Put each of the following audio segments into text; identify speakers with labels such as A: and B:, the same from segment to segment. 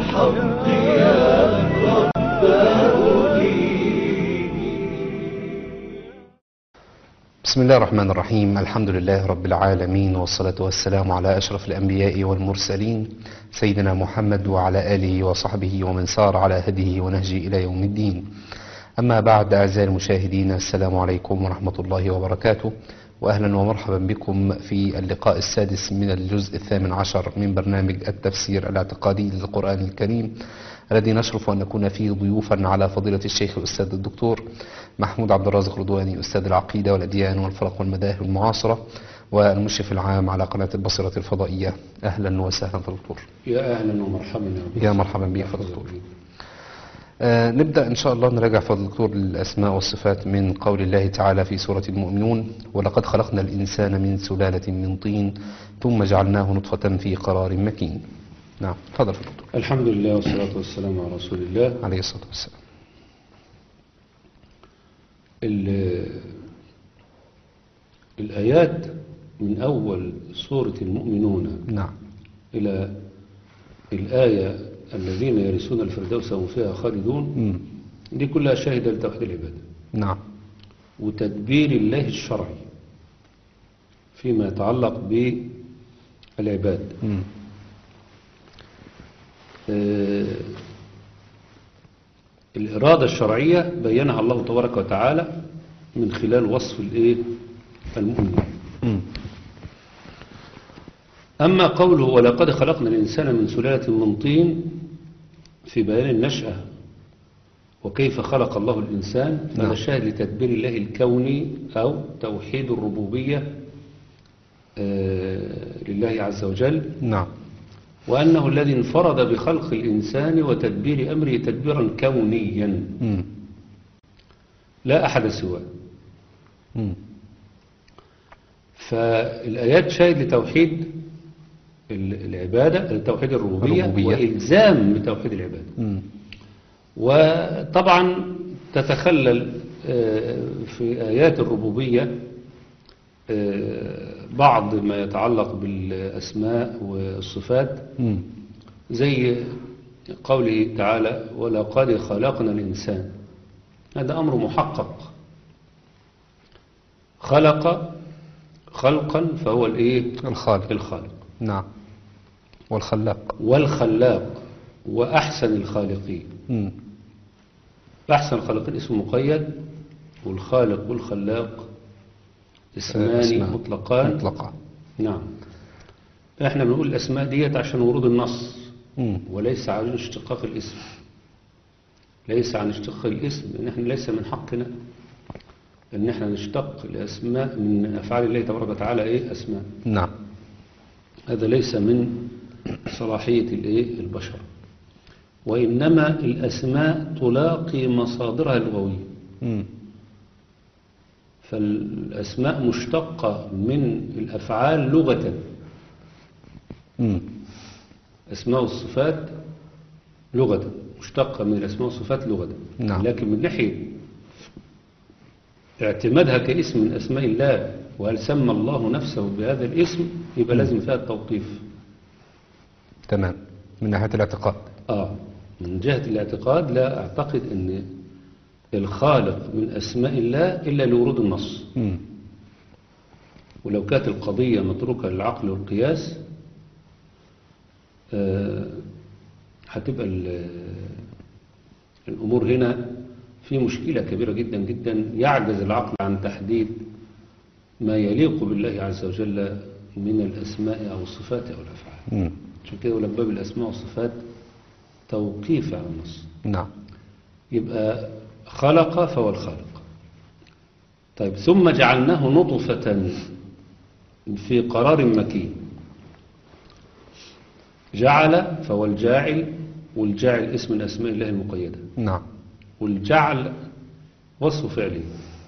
A: بالحق يا رب
B: بسم الله الرحمن الرحيم الحمد لله رب العالمين والصلاة والسلام على أشرف الأنبياء والمرسلين سيدنا محمد وعلى آله وصحبه ومن سار على هديه ونهجه إلى يوم الدين أما بعد أعزائي المشاهدين السلام عليكم ورحمة الله وبركاته وأهلا ومرحبا بكم في اللقاء السادس من الجزء الثامن عشر من برنامج التفسير الاعتقادي للقرآن الكريم الذي نشرف أن نكون فيه ضيوفا على فضيلة الشيخ الأستاذ الدكتور محمود عبد الرازق رضواني أستاذ العقيدة والأديان والفرق والمذاهب المعاصرة والمشرف العام على قناة البصرة الفضائية أهلا وسهلا في الدكتور
C: يا اهلا ومرحبا يا رب
B: يا مرحبا بك فضل الدكتور آه نبدأ إن شاء الله نراجع فضل الدكتور الأسماء والصفات من قول الله تعالى في سورة المؤمنون ولقد خلقنا الإنسان من سلالة من طين ثم جعلناه نطفة في قرار مكين نعم تفضل فضل الدكتور
C: الحمد لله والصلاة والسلام على رسول الله
B: عليه الصلاة والسلام
C: ال- الآيات من أول سورة المؤمنون
B: نعم
C: إلى الآية الذين يرثون الفردوس وهم فيها خالدون
B: مم.
C: دي كلها شاهدة لتوحيد العبادة
B: نعم
C: وتدبير الله الشرعي فيما يتعلق بالعباد
B: مم.
C: آه، الإرادة الشرعية بينها الله تبارك وتعالى من خلال وصف الإيه المؤمن
B: مم.
C: أما قوله ولقد خلقنا الإنسان من سلالة من طين في بيان النشأة وكيف خلق الله الإنسان
B: نعم.
C: هذا شاهد لتدبير الله الكوني أو توحيد الربوبية آه، لله عز وجل
B: نعم
C: وأنه الذي انفرد بخلق الإنسان وتدبير أمره تدبيرا كونيا
B: مم.
C: لا أحد سواه
B: مم.
C: فالآيات شاهد لتوحيد ال- العبادة توحيد الربوبية
B: الربوبية.
C: وإلزام بتوحيد العبادة
B: مم.
C: وطبعا تتخلل آه، في آيات الربوبية آه، بعض ما يتعلق بالأسماء والصفات
B: مم.
C: زي قوله تعالى ولقد خلقنا الإنسان هذا أمر محقق خلق خلقا فهو الإيه
B: الخالق
C: الخالق
B: نعم والخلاق
C: والخلاق وأحسن الخالقين
B: مم.
C: أحسن الخالقين اسم مقيد والخالق والخلاق اسمان
B: اسمان
C: مطلقان
B: مطلقة
C: نعم احنا بنقول الأسماء ديت عشان ورود النص
B: مم.
C: وليس عن اشتقاق الاسم ليس عن اشتقاق الاسم ان احنا ليس من حقنا ان احنا نشتق الاسماء من افعال الله تبارك وتعالى ايه اسماء
B: نعم
C: هذا ليس من صلاحية الايه البشر وانما الاسماء تلاقي مصادرها اللغويه
B: مم.
C: فالاسماء مشتقه من الافعال لغه
B: مم.
C: أسماء والصفات لغة مشتقة من الأسماء والصفات لغة
B: نعم.
C: لكن من ناحية اعتمادها كاسم من أسماء الله وهل سمى الله نفسه بهذا الاسم يبقى لازم فيها التوقيف
B: تمام من ناحية الاعتقاد
C: آه من جهة الاعتقاد لا أعتقد أن الخالق من أسماء الله إلا لورود النص
B: مم.
C: ولو كانت القضية متروكة للعقل والقياس آه، هتبقى ال- الأمور هنا في مشكلة كبيرة جدا جدا يعجز العقل عن تحديد ما يليق بالله عز وجل من الأسماء أو الصفات أو الأفعال
B: مم.
C: عشان كده يقول لك باب الأسماء والصفات توقيف على النص
B: نعم
C: يبقى خلق فهو الخالق طيب ثم جعلناه نطفة في قرار مكين جعل فهو الجاعل والجاعل اسم من أسماء الله المقيدة
B: نعم
C: والجعل وصف فعله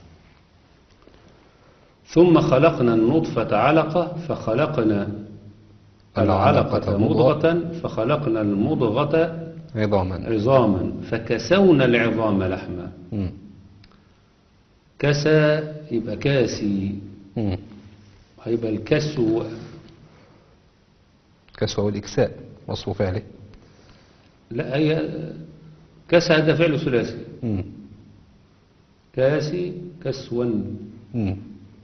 C: ثم خلقنا النطفة علقة فخلقنا العلقة
B: العلقة
C: مضغة فخلقنا المضغة
B: عظاما
C: عظاما فكسونا العظام لحما
B: مم.
C: كسى يبقى كاسي
B: مم.
C: هيبقى الكسو
B: كسوة والإكساء وصف فعله
C: لا هي كسى ده فعل ثلاثي
B: مم.
C: كاسي كسوا
B: مم.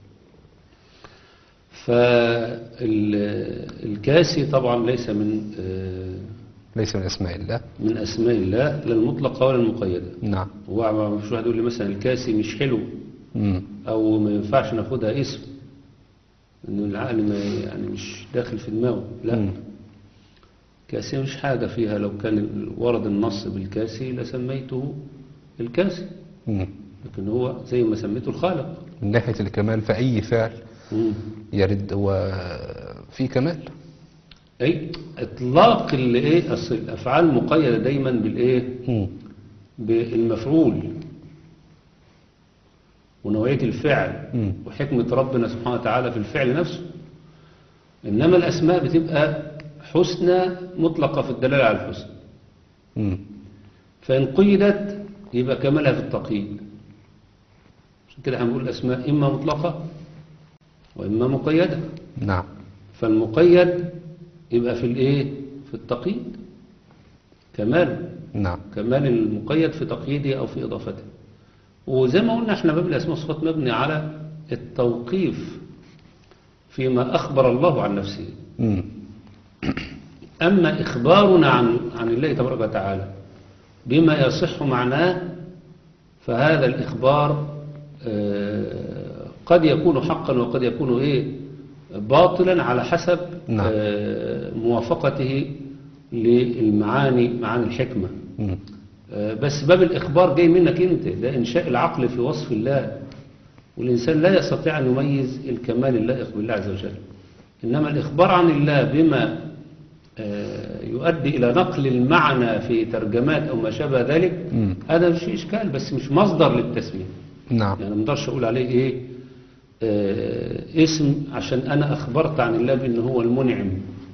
C: فالكاسي طبعا ليس من آه،
B: ليس من أسماء الله
C: من أسماء الله لا المطلقة ولا المقيدة
B: نعم
C: هو مش واحد يقول لي مثلا الكاسي مش حلو
B: مم.
C: أو ما ينفعش ناخدها اسم إنه العقل ما يعني مش داخل في دماغه لا
B: مم.
C: كاسي مش حاجة فيها لو كان ورد النص بالكاسي لسميته الكاسي
B: مم.
C: لكن هو زي ما سميته الخالق
B: من ناحية الكمال فأي فعل
C: مم.
B: يرد هو في كمال
C: اي اطلاق الايه اصل الافعال مقيده دايما بالايه
B: مم.
C: بالمفعول ونوعيه الفعل
B: مم.
C: وحكمه ربنا سبحانه وتعالى في الفعل نفسه انما الاسماء بتبقى حسنى مطلقه في الدلاله على الحسن
B: مم.
C: فان قيدت يبقى كمالها في التقييد عشان كده هنقول الاسماء اما مطلقه واما مقيده
B: نعم
C: فالمقيد يبقى في الايه في التقييد كمال
B: نعم
C: كمال المقيد في تقييده او في اضافته وزي ما قلنا احنا باب الاسماء والصفات مبني على التوقيف فيما اخبر الله عن نفسه
B: مم.
C: اما اخبارنا عن عن الله تبارك وتعالى بما يصح معناه فهذا الاخبار آه، قد يكون حقا وقد يكون ايه باطلا على حسب
B: نعم.
C: آه، موافقته للمعاني معاني الحكمه
B: مم.
C: آه، بس باب الإخبار جاي منك أنت ده إنشاء العقل في وصف الله والإنسان لا يستطيع أن يميز الكمال اللائق بالله عز وجل إنما الإخبار عن الله بما آه، يؤدي إلى نقل المعنى في ترجمات أو ما شابه ذلك
B: مم.
C: هذا مش إشكال بس مش مصدر للتسمية
B: نعم
C: يعني ما اقدرش أقول عليه إيه آه، اسم عشان أنا أخبرت عن الله بأنه هو المنعم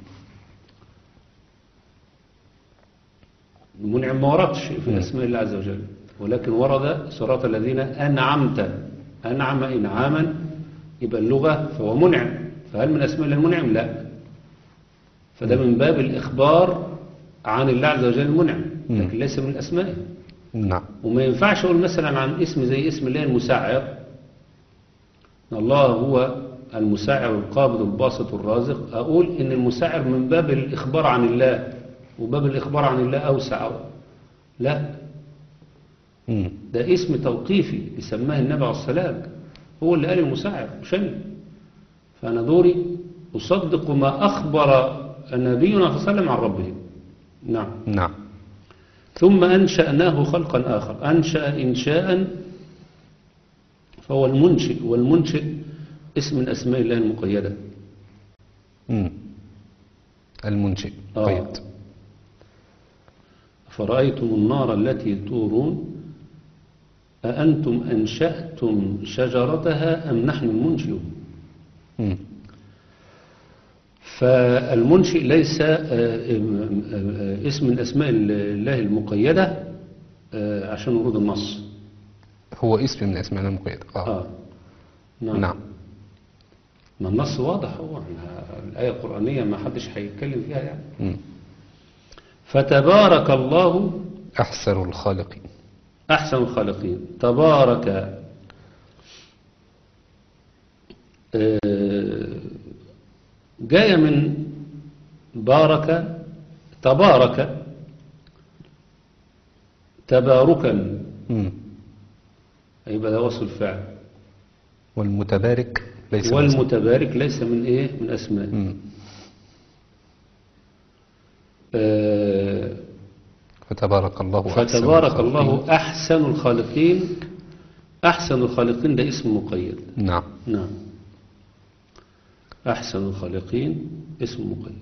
C: المنعم ما وردش في اسماء الله عز وجل ولكن ورد صراط الذين أنعمت أنعم إنعاما يبقى اللغة فهو منعم فهل من أسماء الله المنعم لا فده من باب الإخبار عن الله عز وجل المنعم لكن ليس من أسمائه
B: نعم
C: وما ينفعش أقول مثلا عن اسم زي اسم الله المسعر الله هو المسعر القابض الباسط الرازق أقول إن المسعر من باب الإخبار عن الله وباب الإخبار عن الله أوسع لا
B: مم.
C: ده اسم توقيفي سماه النبي عليه السلام هو اللي قال المساعد مش أنا فأنا دوري أصدق ما أخبر نبينا صلى الله عليه وسلم عن ربه نعم
B: نعم
C: ثم أنشأناه خلقا آخر أنشأ إنشاء فهو المنشئ والمنشئ اسم من أسماء الله المقيدة
B: مم. المنشئ
C: آه.
B: قيد
C: فرأيتم النار التي تورون أأنتم أنشأتم شجرتها أم نحن المنشئون
B: مم.
C: فالمنشئ ليس آه، آه، آه، اسم من أسماء الله المقيدة آه، عشان ورود النص
B: هو اسم من اسماء الله المقيدة آه.
C: آه. نعم.
B: نعم
C: ما النص واضح هو الآية القرآنية ما حدش هيتكلم فيها يعني
B: مم.
C: فتبارك الله
B: أحسن الخالقين
C: أحسن الخالقين تبارك آه، جاية من بارك تبارك تباركا
B: مم.
C: يبقى ده وصف الفعل
B: والمتبارك ليس من اسماء-
C: والمتبارك ليس من ايه من اسماء
B: مم.
C: آه،
B: فتبارك الله أحسن
C: فتبارك
B: الخالقين.
C: الله أحسن الخالقين أحسن الخالقين ده اسم مقيد
B: نعم
C: نعم أحسن الخالقين اسم مقيد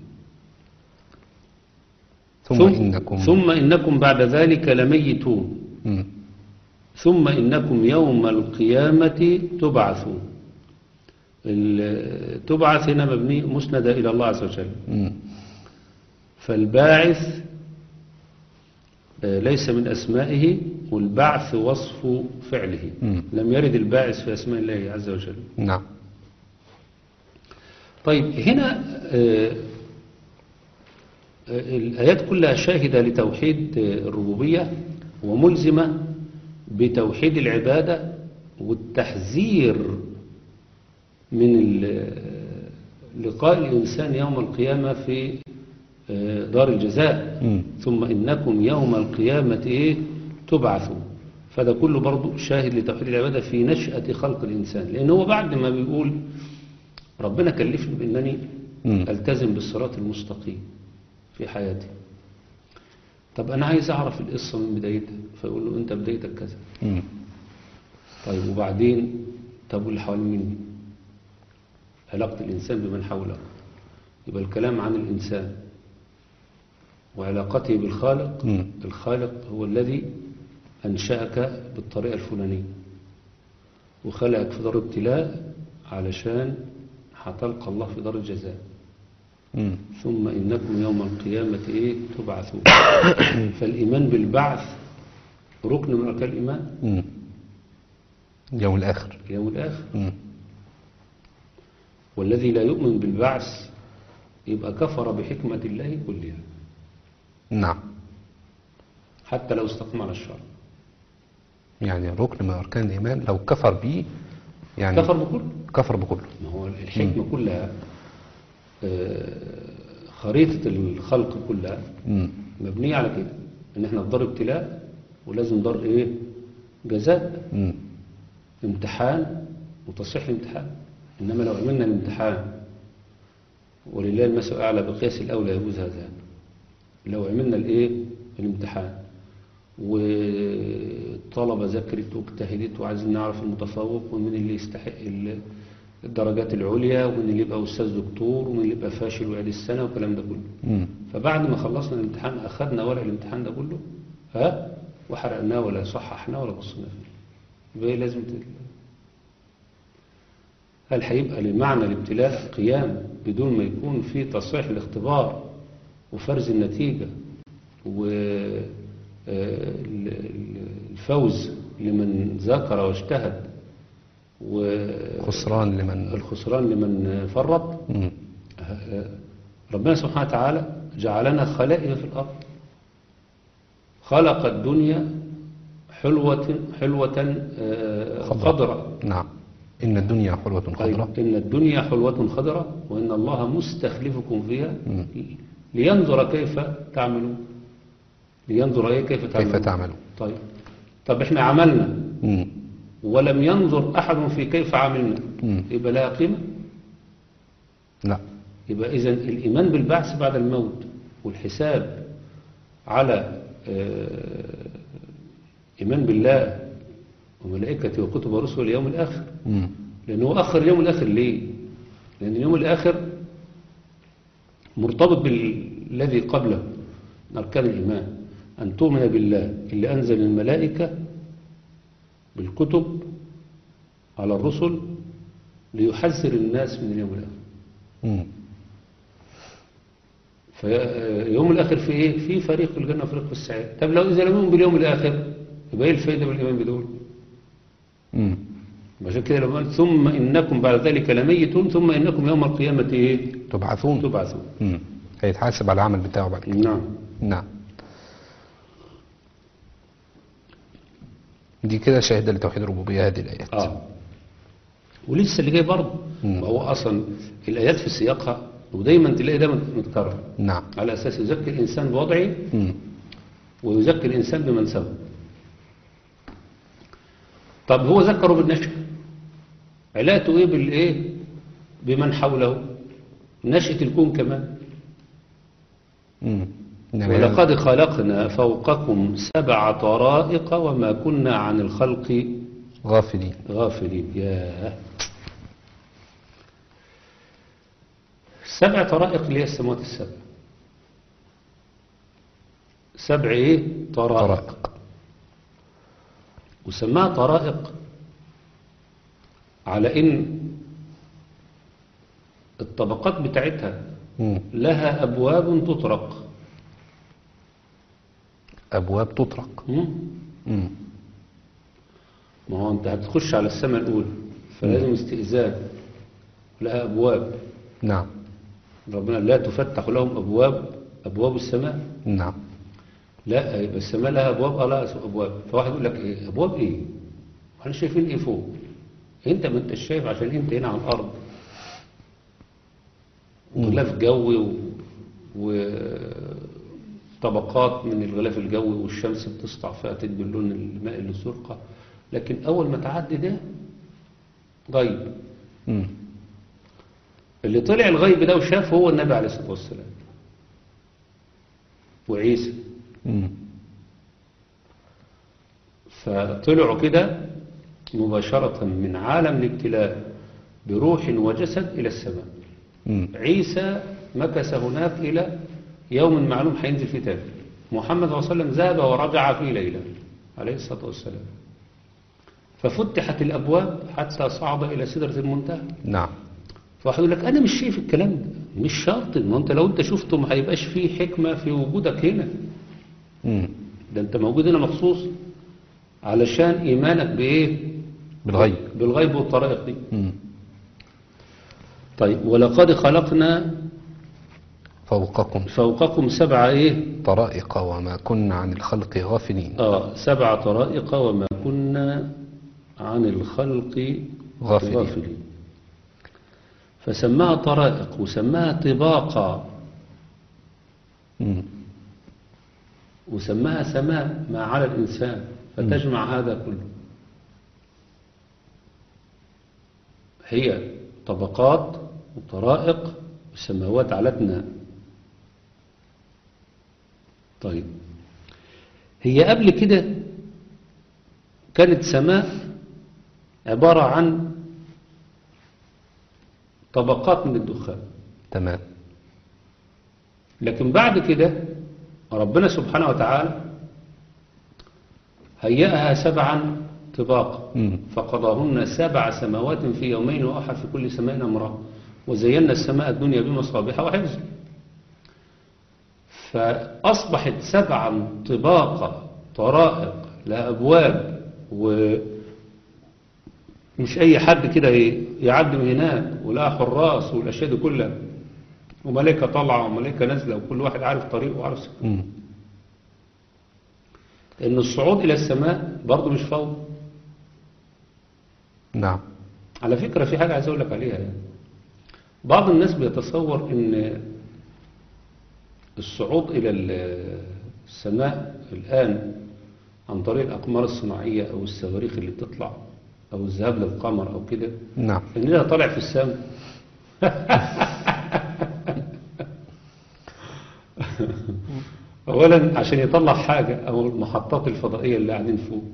B: ثم, إنكم
C: ثم إنكم بعد ذلك لميتون
B: مم.
C: ثم إنكم يوم القيامة تبعثون ال- تبعث هنا مبني مسندة إلى الله عز وجل
B: مم.
C: فالباعث آه، ليس من أسمائه والبعث وصف فعله
B: مم.
C: لم يرد الباعث في أسماء الله عز وجل
B: نعم
C: طيب هنا آه، الآيات كلها شاهدة لتوحيد الربوبية وملزمة بتوحيد العبادة والتحذير من ال- لقاء الإنسان يوم القيامة في آه، دار الجزاء
B: مم.
C: ثم إنكم يوم القيامة إيه تبعثوا فده كله برضو شاهد لتوحيد العبادة في نشأة خلق الإنسان لأن هو بعد ما بيقول ربنا كلفني بأنني
B: مم.
C: التزم بالصراط المستقيم في حياتي طب أنا عايز أعرف القصة من بدايتها فيقول له أنت بدايتك كذا
B: مم.
C: طيب وبعدين طب واللي حوالين مني علاقة الإنسان بمن حوله يبقى الكلام عن الإنسان وعلاقته بالخالق
B: مم.
C: الخالق هو الذي أنشأك بالطريقة الفلانية وخلقك في دار ابتلاء علشان هتلقى الله في دار الجزاء
B: مم.
C: ثم إنكم يوم القيامة إيه تبعثون فالإيمان بالبعث ركن من أركان الإيمان
B: مم. اليوم الآخر
C: اليوم الآخر
B: مم.
C: والذي لا يؤمن بالبعث يبقى كفر بحكمة الله كلها
B: نعم
C: حتى لو استقام على الشرع
B: يعني ركن من أركان الإيمان لو كفر به يعني
C: كفر بكله
B: كفر بكله
C: ما هو الحكمة كلها آه، خريطة الخلق كلها
B: مم.
C: مبنية على كده ان احنا في دار ابتلاء ولازم دار ايه جزاء
B: مم.
C: امتحان وتصحيح الامتحان انما لو عملنا الامتحان ولله المثل الاعلى بقياس الاولى يجوز هذا لو عملنا الايه الامتحان والطلبة ذاكرت واجتهدت وعايزين نعرف المتفوق ومين اللي يستحق ال- الدرجات العليا ومين اللي يبقى أستاذ دكتور ومين اللي يبقى فاشل ويعيد السنة والكلام ده كله
B: مم.
C: فبعد ما خلصنا الامتحان أخذنا ورق الامتحان ده كله ها وحرقناه ولا صححناه ولا بصينا فيه يبقى ايه لازم تت- هل هيبقى لمعنى الابتلاء قيام بدون ما يكون في تصحيح الاختبار وفرز النتيجة والفوز لمن ذاكر واجتهد
B: خسران لمن
C: والخسران لمن فرط
B: مم.
C: ربنا سبحانه وتعالى جعلنا خلائق في الأرض خلق الدنيا حلوة حلوة آه،
B: خضراء.
C: خضراء
B: نعم إن الدنيا حلوة
C: طيب
B: خضراء
C: إن الدنيا حلوة خضراء وإن الله مستخلفكم فيها
B: مم.
C: لينظر كيف تعملون لينظر إيه كيف تعملون
B: كيف تعملون
C: طيب طب إحنا عملنا
B: مم.
C: ولم ينظر أحد في كيف عملنا
B: مم.
C: يبقى لها قيمة
B: لا
C: يبقى إذا الإيمان بالبعث بعد الموت والحساب على آه، إيمان بالله وملائكته وكتب ورسله اليوم الآخر
B: مم.
C: لأنه أخر اليوم الآخر ليه؟ لأن اليوم الآخر مرتبط بالذي قبله من أركان الإيمان أن تؤمن بالله اللي أنزل الملائكة بالكتب على الرسل ليحذر الناس من اليوم الآخر
B: مم.
C: فيوم الآخر في إيه؟ في فريق في الجنة وفريق في السعير طب لو إذا لم يؤمن باليوم الآخر يبقى إيه الفايدة بالإيمان بدول؟
B: مم.
C: عشان كده لما قال ثم إنكم بعد ذلك لميتون ثم إنكم يوم القيامة إيه؟
B: تبعثون
C: تبعثون
B: مم. هيتحاسب على العمل بتاعه بعد كده
C: نعم
B: نعم دي كده شاهدة لتوحيد الربوبية هذه الآيات
C: اه ولسه اللي جاي برضه
B: مم.
C: ما هو اصلا الايات في سياقها ودايما تلاقي ده متكرر
B: نعم
C: على اساس يزكي الانسان بوضعه
B: مم.
C: ويزكي الانسان بمنسبه طب هو ذكره بالنشأ علاقته ايه بالايه بمن حوله نشأة الكون كمان
B: مم. إنما
C: ولقد خلقنا فوقكم سبع طرائق وما كنا عن الخلق
B: غافلين
C: غافلين ياه سبع طرائق اللي هي السماوات السبع سبع ايه طرائق,
B: طرائق
C: وسماها طرائق على ان الطبقات بتاعتها
B: مم.
C: لها ابواب تطرق
B: أبواب تطرق
C: مم؟
B: مم.
C: ما هو انت هتخش على السماء الاولى فلازم استئذان لها ابواب
B: نعم
C: ربنا لا تفتح لهم أبواب أبواب السماء
B: نعم
C: لا يبقى السماء لها أبواب اه لها أبواب فواحد يقول لك إيه أبواب إيه احنا شايفين إيه فوق أنت ما أنتش شايف عشان أنت هنا على الأرض غلاف جوي و... وطبقات من الغلاف الجوي والشمس بتسطع فيها تدي اللون المائي للزرقة لكن أول ما تعدي ده غيب
B: مم.
C: اللي طلع الغيب ده وشاف هو النبي عليه الصلاة والسلام وعيسى
B: مم.
C: فطلعوا كده مباشرة من عالم الابتلاء بروح وجسد إلى السماء
B: مم.
C: عيسى مكث هناك إلى يوم معلوم هينزل فيه تاني محمد صلى الله عليه وسلم ذهب ورجع في ليلة عليه الصلاة والسلام ففتحت الأبواب حتى صعد إلى سدرة المنتهى
B: نعم
C: فواحد يقول لك أنا مش شايف الكلام ده مش شرط ما أنت لو أنت شفته ما هيبقاش فيه حكمة في وجودك هنا
B: مم.
C: ده أنت موجود هنا مخصوص علشان إيمانك بإيه
B: بالغيب
C: بالغيب والطرائق دي
B: مم.
C: طيب ولقد خلقنا
B: فوقكم
C: فوقكم سبع إيه
B: طرائق وما كنا عن الخلق غافلين
C: آه سبع طرائق وما كنا عن الخلق
B: غافلين.
C: فسماها طرائق وسماها طباقا
B: مم.
C: وسماها سماء ما على الإنسان فتجمع هذا كله هي طبقات وطرائق السماوات علتنا طيب هي قبل كده كانت سماء عبارة عن طبقات من الدخان
B: تمام
C: لكن بعد كده ربنا سبحانه وتعالى هيئها سبعا طباقا
B: مم.
C: فقضاهن سبع سماوات في يومين وأوحى في كل سماء أمرها وزينا السماء الدنيا بمصابيح وحفظ فأصبحت سبعا طباقا طرائق لها أبواب ومش أي حد كده يعدي من هناك ولها حراس والأشياء دي كلها وملائكة طالعة وملائكة نازلة وكل واحد عارف طريقه وعارف سكته
B: مم.
C: إن الصعود إلى السماء برضه مش فوضى
B: نعم
C: على فكرة في حاجة عايز أقول لك عليها يعني. بعض الناس بيتصور إن الصعود إلى ال- السماء الآن عن طريق الأقمار الصناعية أو الصواريخ اللي بتطلع أو الذهاب للقمر أو كده
B: نعم
C: إن ده طالع في السماء أولا عشان يطلع حاجة أو المحطات الفضائية اللي قاعدين فوق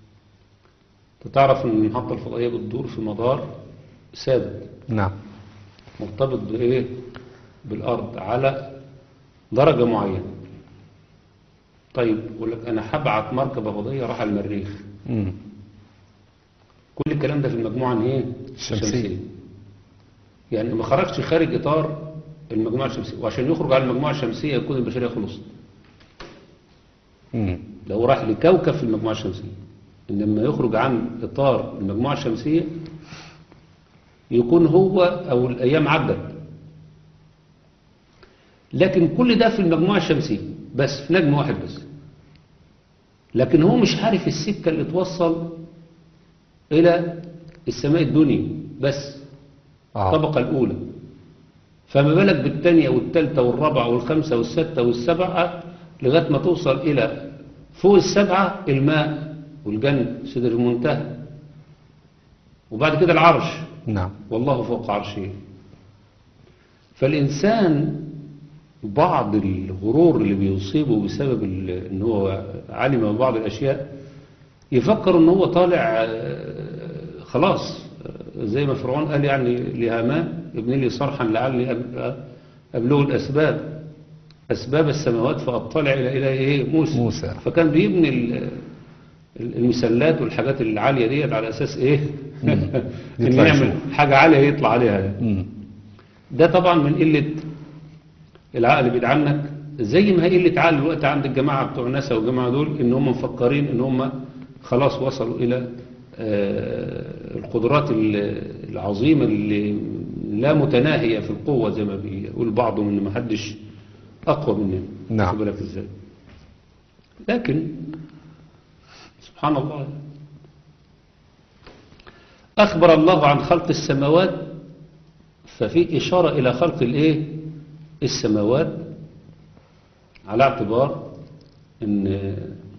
C: تعرف إن المحطة الفضائية بتدور في مدار ثابت
B: نعم
C: مرتبط بإيه بالأرض على درجة معينة طيب يقول لك أنا هبعت مركبة فضائية راح على المريخ
B: مم.
C: كل الكلام ده في المجموعة إن إيه؟
B: الشمسية.
C: يعني ما خرجش خارج إطار المجموعة الشمسية وعشان يخرج على المجموعة الشمسية يكون البشرية خلصت
B: مم.
C: لو راح لكوكب في المجموعة الشمسية إنما يخرج عن إطار المجموعة الشمسية يكون هو أو الأيام عدت لكن كل ده في المجموعة الشمسية بس في نجم واحد بس لكن هو مش عارف السكة اللي توصل إلى السماء الدنيا بس
B: آه.
C: الطبقة الأولى فما بالك بالثانية والثالثة والرابعة والخامسة والستة والسبعة لغاية ما توصل إلى فوق السبعة الماء والجنة سدر المنتهى وبعد كده العرش
B: نعم
C: والله فوق عرشه فالإنسان بعض الغرور اللي بيصيبه بسبب ال- ان هو علم بعض الأشياء يفكر ان هو طالع آه، خلاص آه، زي ما فرعون قال يعني لهامان ابن لي صرحا لعلي أب- أبلغ الأسباب أسباب السماوات فأطلع إلى إلى إيه موسى
B: موسى.
C: فكان بيبني ال- ال- المسلات والحاجات العالية ديت على أساس إيه إن
B: يطلع
C: يعمل
B: يشوف.
C: حاجة عالية يطلع عليها يعني.
B: مم.
C: ده طبعا من قلة العقل بعيد عنك زي ما هي قلة عقل الوقت عند الجماعة بتوع ناسا والجماعة دول ان هم مفكرين ان هم خلاص وصلوا الى آه، القدرات ال- العظيمة اللي لا متناهية في القوة زي ما بيقول بعضهم ان ما حدش أقوى مننا
B: نعم.
C: خد بالك إزاي لكن سبحان الله أخبر الله عن خلق السماوات ففي إشارة إلى خلق الإيه السماوات على اعتبار أن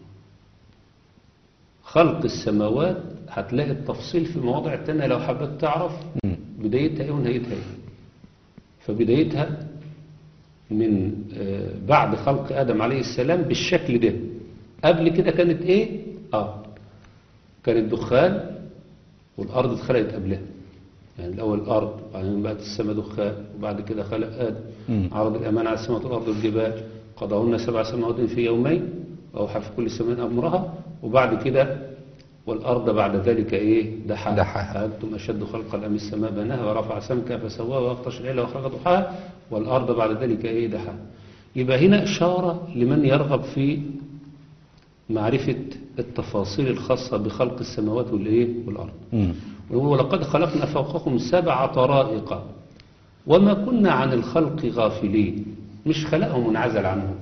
C: خلق السماوات هتلاقي التفصيل في مواضع تانية لو حبيت تعرف
B: مم.
C: بدايتها ايه ونهايتها ايه فبدايتها من آه، بعد خلق آدم عليه السلام بالشكل ده قبل كده كانت ايه اه كانت دخان والارض اتخلقت قبلها يعني الاول الارض وبعدين بقت السماء دخان وبعد كده خلق ادم
B: مم.
C: عرض الامان على السماوات والارض والجبال قضاهن سبع سماوات في يومين واوحى في كل سماء امرها وبعد كده والارض بعد ذلك ايه دحاها
B: دحاها.
C: أنتم أشد خلقا أم السماء بناها ورفع سمكها فسواها وأغطش الليل وأخرج ضحاها والأرض بعد ذلك إيه دحاها يبقى هنا إشارة لمن يرغب في معرفة التفاصيل الخاصة بخلق السماوات والإيه والأرض
B: مم.
C: ويقول ولقد خلقنا فوقكم سبع طرائق وما كنا عن الخلق غافلين مش خلقهم وانعزل عنهم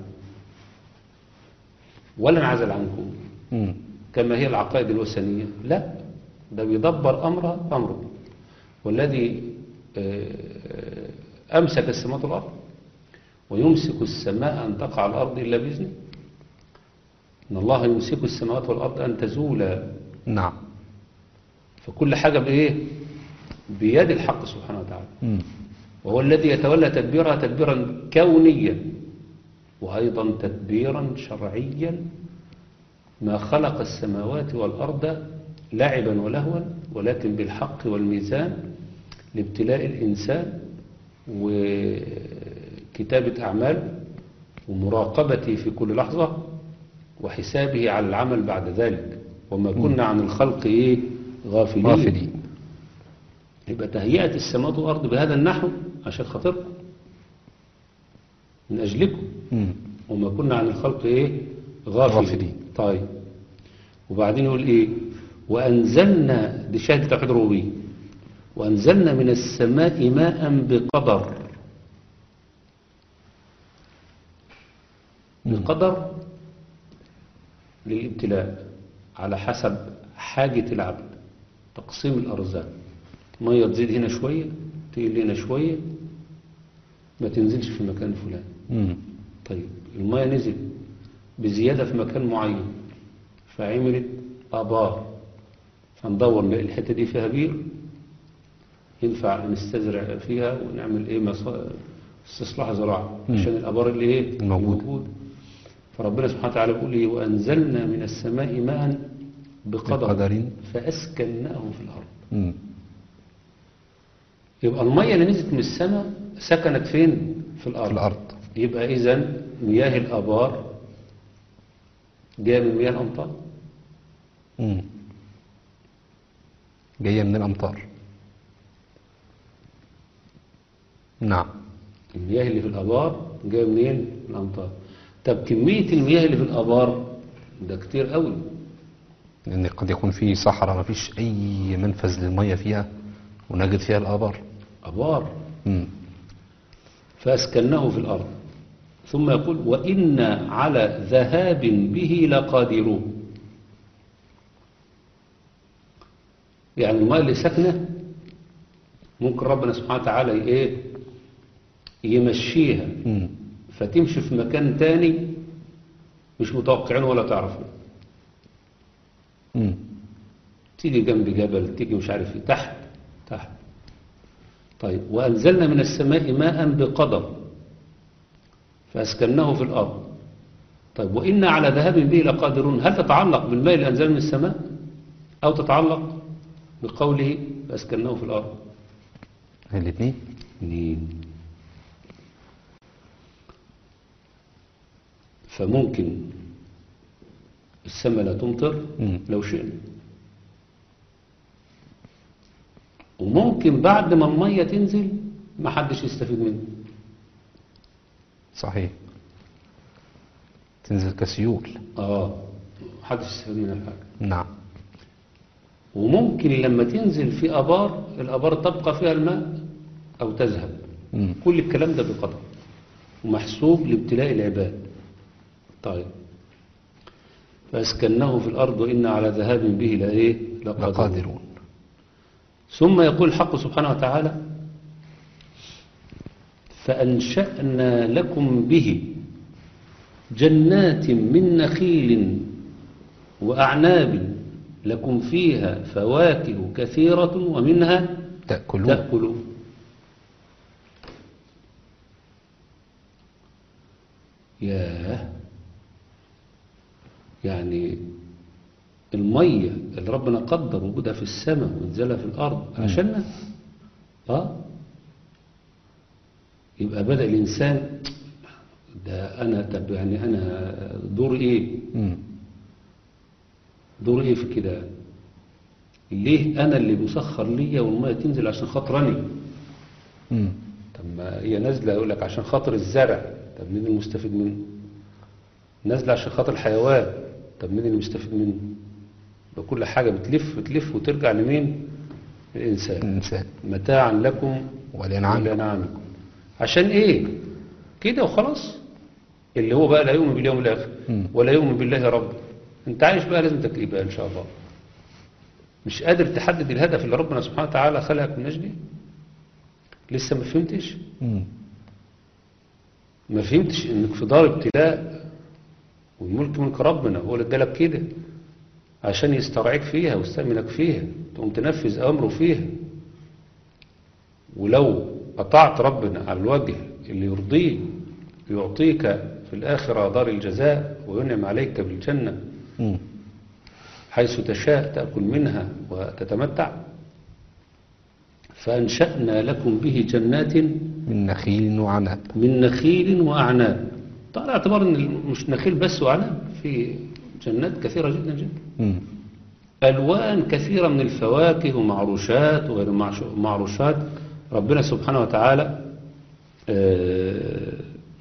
C: ولا انعزل عنكم
B: مم.
C: كما هي العقائد الوثنية لا ده بيدبر أمره أمره والذي آه، أمسك السماوات والأرض ويمسك السماء أن تقع على الأرض إلا بإذنه إن الله يمسك السماوات والأرض أن تزولا
B: نعم
C: فكل حاجة بإيه بيد الحق سبحانه وتعالى
B: مم.
C: وهو الذي يتولى تدبيرها تدبيرا كونيا وأيضا تدبيرا شرعيا ما خلق السماوات والأرض لعبا ولهوا ولكن بالحق والميزان لابتلاء الإنسان وكتابة أعمال ومراقبته في كل لحظة وحسابه على العمل بعد ذلك وما كنا عن الخلق إيه غافلين,
B: غافلين
C: يبقى تهيئة السماوات والأرض بهذا النحو عشان خاطركم من أجلكم
B: مم.
C: وما كنا عن الخلق إيه غافلين,
B: غافلين.
C: طيب وبعدين يقول إيه وأنزلنا دي شهادة توحيد الربوبية وأنزلنا من السماء ماء بقدر بقدر للابتلاء على حسب حاجة العبد تقسيم الأرزاق مية تزيد هنا شوية تقل هنا شوية ما تنزلش في مكان فلان
B: مم.
C: طيب المية نزل بزيادة في مكان معين فعملت آبار فندور نلاقي الحتة دي فيها بير ينفع نستزرع فيها ونعمل ايه مصا- استصلاح زراعة
B: مم.
C: عشان الآبار اللي ايه
B: الموجودة.
C: موجود فربنا سبحانه وتعالى بيقول ايه وأنزلنا من السماء ماء بقدر,
B: بقدر.
C: فأسكناه في الأرض
B: مم.
C: يبقى المية اللي نزلت من السماء سكنت فين في الأرض,
B: في الأرض
C: يبقى إذا مياه الآبار جاية من مياه الأمطار
B: مم. جاية من الأمطار نعم
C: المياه اللي في الآبار جاية منين؟ من الأمطار طب كمية المياه اللي في الآبار ده كتير قوي
B: لأن قد يكون في صحراء ما فيش أي منفذ للمية فيها ونجد فيها الآبار
C: آبار
B: مم.
C: فأسكناه في الأرض ثم يقول وإنا على ذهاب به لقادرون يعني الماء اللي ساكنة ممكن ربنا سبحانه وتعالى ايه يمشيها
B: مم.
C: فتمشي في مكان تاني مش متوقعين ولا تعرفوا
B: مم.
C: تيجي جنب جبل تيجي مش عارف ايه تحت تحت طيب وأنزلنا من السماء ماء بقدر فأسكناه في الأرض طيب وإنا على ذهاب به لقادرون هل تتعلق بالماء اللي أنزل من السماء أو تتعلق بقوله فأسكناه في الأرض
B: الاثنين
C: منين فممكن السماء لا تمطر
B: مم.
C: لو شئنا وممكن بعد ما المية تنزل ما حدش يستفيد منها
B: صحيح تنزل كسيول
C: اه محدش يستفيد منها حاجة
B: نعم
C: وممكن لما تنزل في أبار الأبار تبقى فيها الماء أو تذهب
B: مم.
C: كل الكلام ده بقدر ومحسوب لابتلاء العباد طيب فأسكنه في الأرض وإن على ذهاب به لإيه لقادرون
B: لقادرون
C: ثم يقول الحق سبحانه وتعالى فأنشأنا لكم به جنات من نخيل وأعناب لكم فيها فواكه كثيرة ومنها
B: تأكلون
C: تأكلون ياه يعني المية اللي ربنا قدر وجودها في السماء وانزلها في الأرض عشاننا اه يبقى بدأ الإنسان ده أنا طب يعني أنا دور إيه
B: مم.
C: دور إيه في كده ليه أنا اللي مسخر ليا والمية تنزل عشان خاطرني
B: مم.
C: طب ما هي نازلة يقول لك عشان خاطر الزرع طب مين المستفيد منه نازلة عشان خاطر الحيوان طب مين اللي مستفيد منه يبقى كل حاجة بتلف بتلف وترجع لمين الإنسان
B: الإنسان
C: متاعا لكم
B: ولأنعامكم
C: ولأنعامكم عشان إيه كده وخلاص اللي هو بقى لا يؤمن باليوم الآخر
B: مم.
C: ولا يؤمن بالله رب انت عايش بقى لازم تكليه بقى إن شاء الله مش قادر تحدد الهدف اللي ربنا سبحانه وتعالى خلقك من أجله لسه ما فهمتش
B: مم.
C: ما فهمتش انك في دار ابتلاء والملك ملك ربنا هو اللي ادالك كده عشان يسترعيك فيها ويستأمنك فيها تقوم تنفذ امره فيها ولو اطعت ربنا على الوجه اللي يرضيه يعطيك في الآخرة دار الجزاء وينعم عليك بالجنة
B: مم.
C: حيث تشاء تأكل منها وتتمتع فأنشأنا لكم به جنات
B: من نخيل وعنب
C: من نخيل وأعناب طبعا على اعتبار ان مش نخيل بس وعناب في جنات كثيرة جدا جدا
B: مم.
C: ألوان كثيرة من الفواكه ومعروشات وغير معش- معروشات ربنا سبحانه وتعالى آه،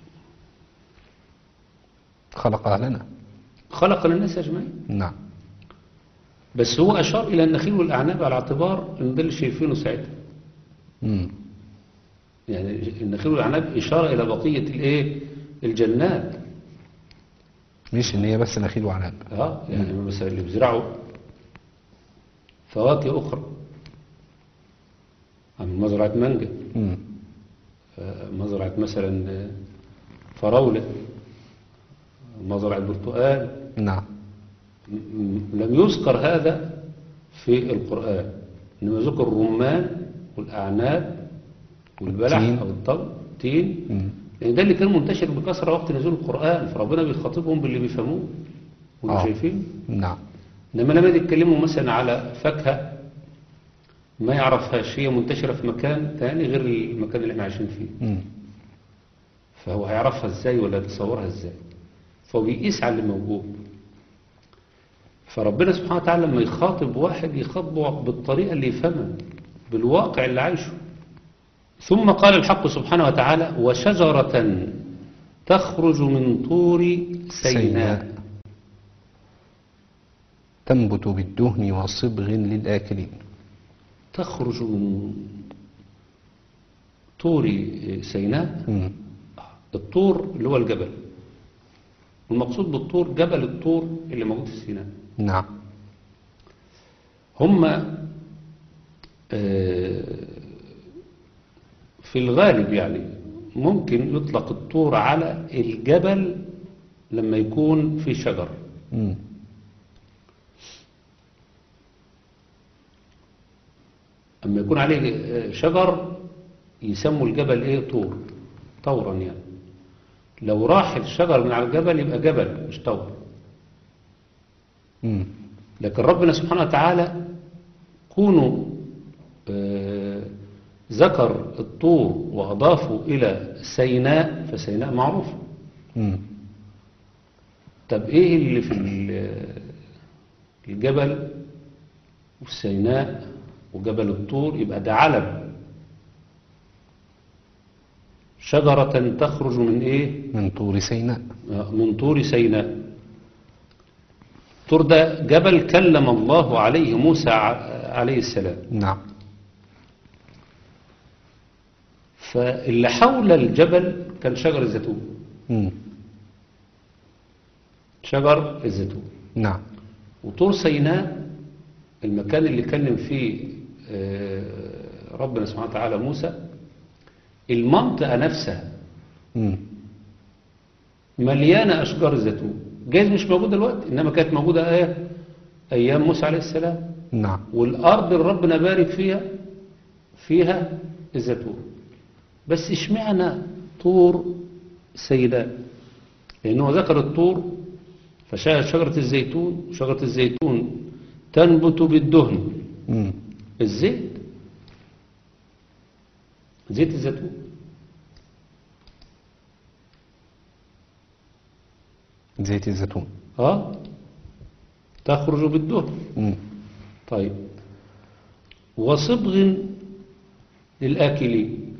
B: خلقها لنا
C: خلق للناس أجمعين
B: نعم
C: بس هو أشار إلى النخيل والأعناب على اعتبار إن ده اللي شايفينه ساعتها
B: مم.
C: يعني النخيل والأعناب إشارة إلى بقية الإيه الجنات
B: مش ان هي بس نخيل وعنب
C: اه يعني مثلا اللي بيزرعوا فواكه أخرى عن مزرعة مانجا
B: مم.
C: آه، مزرعة مثلا آه، فراولة مزرعة برتقال
B: نعم
C: م- م- لم يذكر هذا في القرآن إنما ذكر الرمان والأعناب والبلح
B: التين.
C: أو الطب التين
B: مم.
C: لأن ده اللي كان منتشر بكثرة وقت نزول القرآن فربنا بيخاطبهم باللي بيفهموه واللي
B: آه.
C: شايفين
B: نعم
C: إنما لما يتكلموا مثلا على فاكهة ما يعرفهاش هي منتشرة في مكان تاني غير المكان اللي احنا عايشين فيه
B: مم.
C: فهو هيعرفها ازاي ولا يتصورها ازاي فهو بيقيس على اللي موجود فربنا سبحانه وتعالى لما يخاطب واحد يخاطبه بالطريقة اللي يفهمها بالواقع اللي عايشه ثم قال الحق سبحانه وتعالى وشجرة تخرج من طور سيناء
B: سيناء. تنبت بالدهن وصبغ للآكلين
C: تخرج من طور سيناء
B: مم.
C: الطور اللي هو الجبل والمقصود بالطور جبل الطور اللي موجود في سيناء
B: نعم
C: هم آه، في الغالب يعني ممكن يطلق الطور على الجبل لما يكون في شجر
B: مم.
C: أما يكون عليه آه، شجر يسموا الجبل ايه طور طورا يعني لو راح الشجر من على الجبل يبقى جبل مش طور
B: مم.
C: لكن ربنا سبحانه وتعالى كونه آه، ذكر الطور وأضافه إلى سيناء فسيناء معروف
B: مم.
C: طب إيه اللي في ال- الجبل والسيناء وجبل الطور يبقى ده علم شجرة تخرج من إيه
B: من طور سيناء
C: من طور سيناء طور ده جبل كلم الله عليه موسى ع- عليه السلام
B: نعم
C: فاللي حول الجبل كان شجر الزيتون
B: مم.
C: شجر الزيتون
B: نعم
C: وطور سيناء المكان اللي كلم فيه آه، ربنا سبحانه وتعالى موسى المنطقة نفسها
B: مم.
C: مليانة أشجار الزيتون جايز مش موجودة دلوقتي إنما كانت موجودة آية أيام موسى عليه السلام
B: نعم
C: والأرض اللي ربنا بارك فيها فيها الزيتون بس اشمعنى طور سيناء لأنه ذكر الطور فشاهد شجرة الزيتون وشجرة الزيتون تنبت بالدهن
B: مم.
C: الزيت زيت الزيتون
B: زيت الزيتون
C: اه تخرج بالدهن
B: مم.
C: طيب وصبغ للآكلين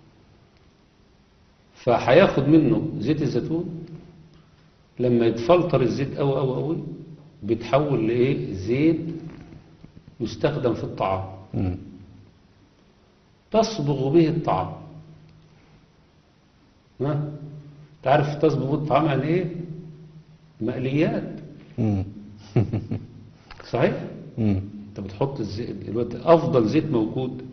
C: فهياخد منه زيت الزيتون لما يتفلتر الزيت أو أو أو بيتحول لإيه زيت يستخدم في الطعام
B: مم.
C: تصبغ به الطعام ها تعرف تصبغ الطعام يعني ايه مقليات
B: مم.
C: صحيح
B: مم.
C: انت بتحط الزيت دلوقتي افضل زيت موجود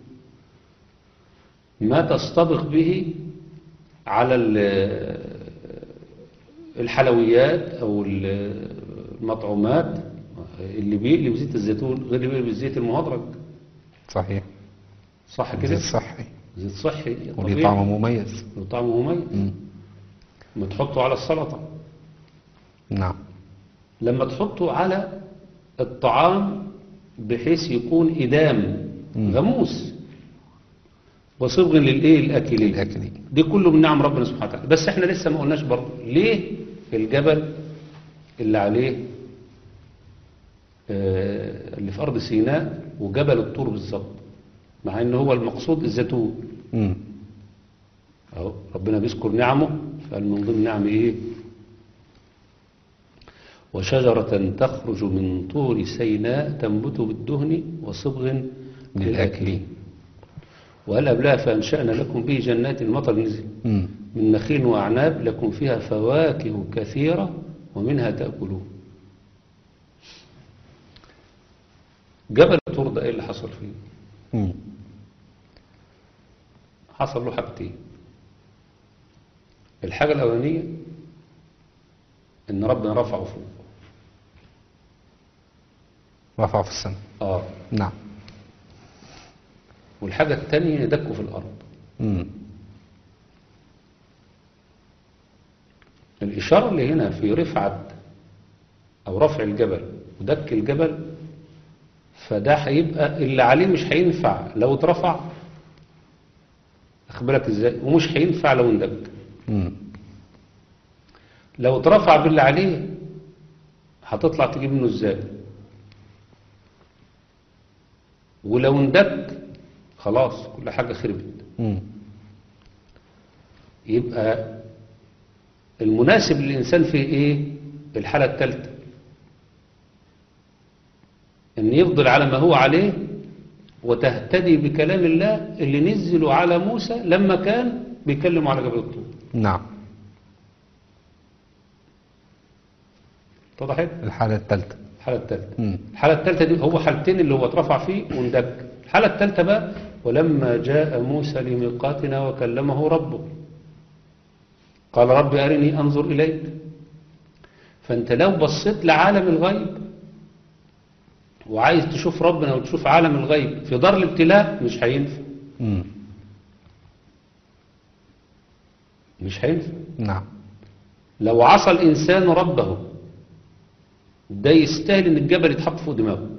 C: ما تصطبغ به على ال- الحلويات او المطعومات اللي بيقلي بزيت الزيتون غير اللي بيقلي بالزيت المهدرج
B: صحيح
C: صح كده
B: زيت صحي
C: زيت صحي
B: وليه
C: طبيعي
B: طعم مميز
C: وطعمه مميز
B: مم.
C: لما تحطه على السلطة
B: نعم
C: لما تحطه على الطعام بحيث يكون إدام
B: مم.
C: غموس وصبغ للإيه الأكلين
B: الأكلين
C: دي كله من نعم ربنا سبحانه وتعالى بس احنا لسه ما قلناش برضه ليه الجبل اللي عليه آه، اللي في أرض سيناء وجبل الطور بالظبط مع ان هو المقصود الزيتون
B: مم.
C: اهو ربنا بيذكر نعمه فقال من ضمن نعمه ايه وشجرة تخرج من طور سيناء تنبت بالدهن وصبغ للآكلين وقال قبلها فأنشأنا لكم به جنات المطر نزل
B: مم.
C: من نخيل وأعناب لكم فيها فواكه كثيرة ومنها تأكلون جبل الطور ده ايه اللي حصل فيه
B: مم.
C: حصل له حاجتين الحاجة الأولانية إن ربنا رفعه فوق
B: رفعه في السماء
C: آه
B: نعم
C: والحاجة التانية دكه في الأرض
B: مم.
C: الإشارة اللي هنا في رفعة أو رفع الجبل ودك الجبل فده هيبقى اللي عليه مش هينفع لو اترفع أخبرك إزاي ومش هينفع لو اندك
B: مم.
C: لو اترفع باللي عليه هتطلع تجيب منه ازاي ولو اندك خلاص كل حاجة خربت
B: مم.
C: يبقى المناسب للإنسان في إيه الحالة الثالثة أن يفضل على ما هو عليه وتهتدي بكلام الله اللي نزلوا على موسى لما كان بيكلموا على جبل الطور
B: نعم
C: اتضحت
B: الحالة الثالثة
C: الحالة الثالثة
B: مم.
C: الحالة الثالثة دي هو حالتين اللي هو اترفع فيه واندك الحالة الثالثة بقى ولما جاء موسى لميقاتنا وكلمه ربه قال رب أرني أنظر إليك فأنت لو بصيت لعالم الغيب وعايز تشوف ربنا وتشوف عالم الغيب في دار الابتلاء مش هينفع
B: مم.
C: مش هينفع
B: نعم
C: لو عصى الإنسان ربه ده يستاهل ان الجبل يتحط فوق دماغه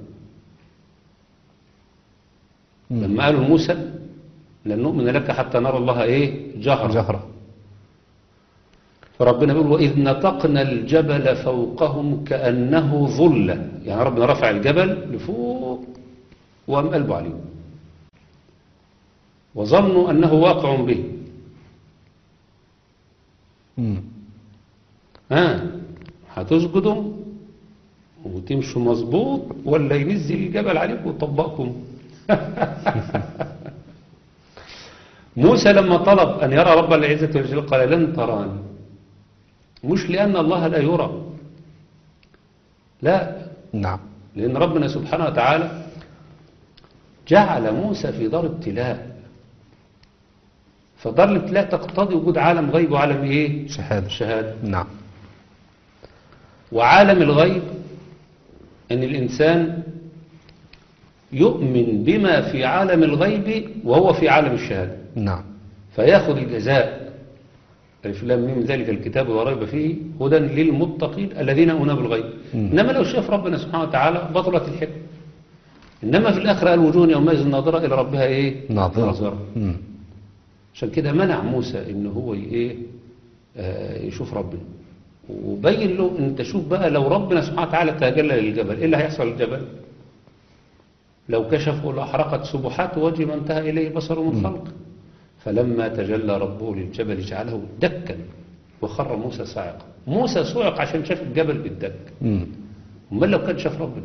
B: مم.
C: لما قالوا لموسى لن نؤمن لك حتى نرى الله ايه جهرا
B: جهرة
C: فربنا بيقول وإذ نطقنا الجبل فوقهم كأنه ظلة يعني ربنا رفع الجبل لفوق وقام قلبه عليه وظنوا أنه واقع به
B: مم.
C: ها هتسجدوا وتمشوا مظبوط ولا ينزل الجبل عليكم ويطبقكم موسى لما طلب أن يرى رب العزة والجلال قال لن تراني مش لأن الله لا يرى لا
B: نعم
C: لأن ربنا سبحانه وتعالى جعل موسى في دار ابتلاء فدار الابتلاء تقتضي وجود عالم غيب وعالم ايه
B: شهادة
C: شهادة
B: نعم
C: وعالم الغيب ان الانسان يؤمن بما في عالم الغيب وهو في عالم الشهادة
B: نعم
C: فياخذ الجزاء ألف لام ميم ذلك الكتاب لا ريب فيه هدى للمتقين الذين يؤمنون بالغيب
B: مم.
C: انما لو شاف ربنا سبحانه وتعالى بطلت الحكمه انما في الاخره الوجوه يومئذ ناظره الى ربها ايه
B: ناظرة مم.
C: عشان كده منع موسى ان هو ي- ايه آه، يشوف ربنا وبين له ان انت شوف بقى لو ربنا سبحانه وتعالى تجلى للجبل ايه اللي هيحصل للجبل لو كشفه لاحرقت سبحات وجه ما انتهى اليه بصره من خلقه فلما تجلى ربه للجبل جعله دكا وخر موسى صاعقا موسى صعق عشان شاف الجبل بالدك
B: مم.
C: امال لو كان شاف ربنا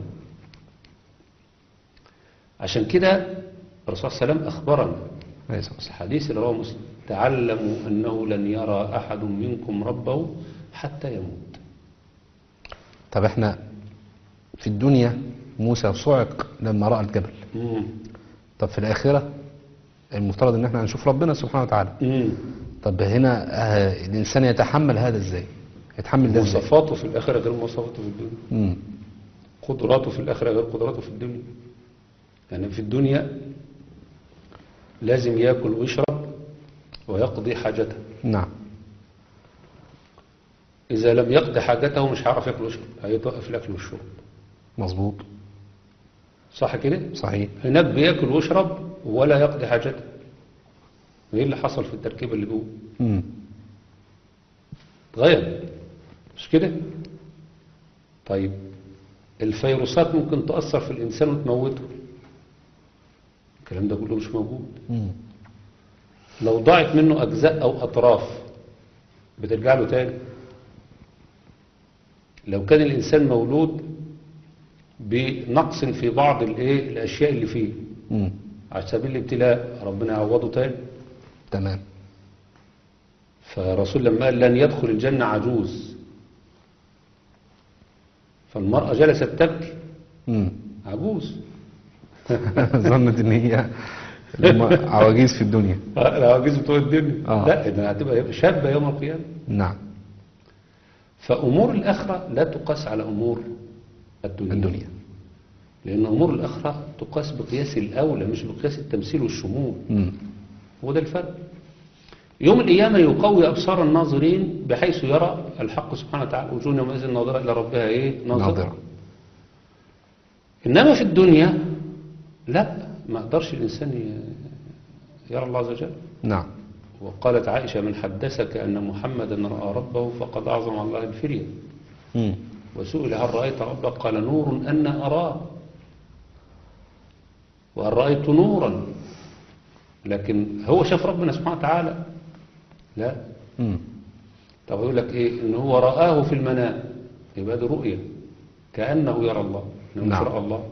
C: عشان كده الرسول صلى الله عليه وسلم اخبرنا
B: عليه الصلاة والسلام.
C: الحديث اللي رواه مسلم تعلموا أنه لن يرى أحد منكم ربه حتى يموت
B: طب احنا في الدنيا موسى صعق لما رأى الجبل
C: مم.
B: طب في الآخرة المفترض ان احنا هنشوف ربنا سبحانه وتعالى
C: مم.
B: طب هنا آه الإنسان يتحمل هذا ازاي يتحمل ده ازاي
C: مواصفاته في الآخرة غير مواصفاته في الدنيا
B: مم.
C: قدراته في الآخرة غير قدراته في الدنيا يعني في الدنيا لازم يأكل ويشرب ويقضي حاجته
B: نعم
C: إذا لم يقضي حاجته مش هيعرف يأكل ويشرب هيتوقف الأكل والشرب
B: مظبوط
C: صح كده؟
B: صحيح
C: هناك بياكل ويشرب ولا يقضي حاجته ايه اللي حصل في التركيبة اللي جوه
B: مم.
C: اتغير مش كده طيب الفيروسات ممكن تأثر في الإنسان وتموته الكلام ده كله مش موجود
B: مم.
C: لو ضاعت منه أجزاء أو أطراف بترجع له تاني لو كان الإنسان مولود بنقص في بعض الإيه الأشياء اللي فيه
B: مم.
C: على سبيل الابتلاء ربنا يعوضه تاني
B: تمام
C: فالرسول لما قال لن يدخل الجنة عجوز فالمرأة جلست تبكي
B: مم.
C: عجوز
B: ظنت ان هي هم عواجيز في الدنيا
C: العواجيز بتوع الدنيا
B: آه.
C: لا ده هتبقى شابة يوم القيامة
B: نعم
C: فأمور الآخرة لا تقاس على أمور الدنيا,
B: الدنيا
C: لأن أمور الآخرة تقاس بقياس الأولى مش بقياس التمثيل والشمول
B: مم.
C: هو ده الفرق يوم القيامة يقوي أبصار الناظرين بحيث يرى الحق سبحانه وتعالى وجوه يومئذ ناظرة إلى ربها إيه ناظرة
B: ناظرة
C: إنما في الدنيا لا ما قدرش الإنسان ي- يرى الله عز وجل
B: نعم
C: وقالت عائشة من حدثك أن محمدا رأى ربه فقد أعظم على الله الفرية
B: مم.
C: وسئل هل رأيت ربك قال نور أن أراه وهل رأيت نورا لكن هو شاف ربنا سبحانه وتعالى لا
B: مم.
C: طب يقول لك ايه ان هو رآه في المنام يبقى دي رؤية كأنه يرى الله انه مش
B: نعم.
C: رأى الله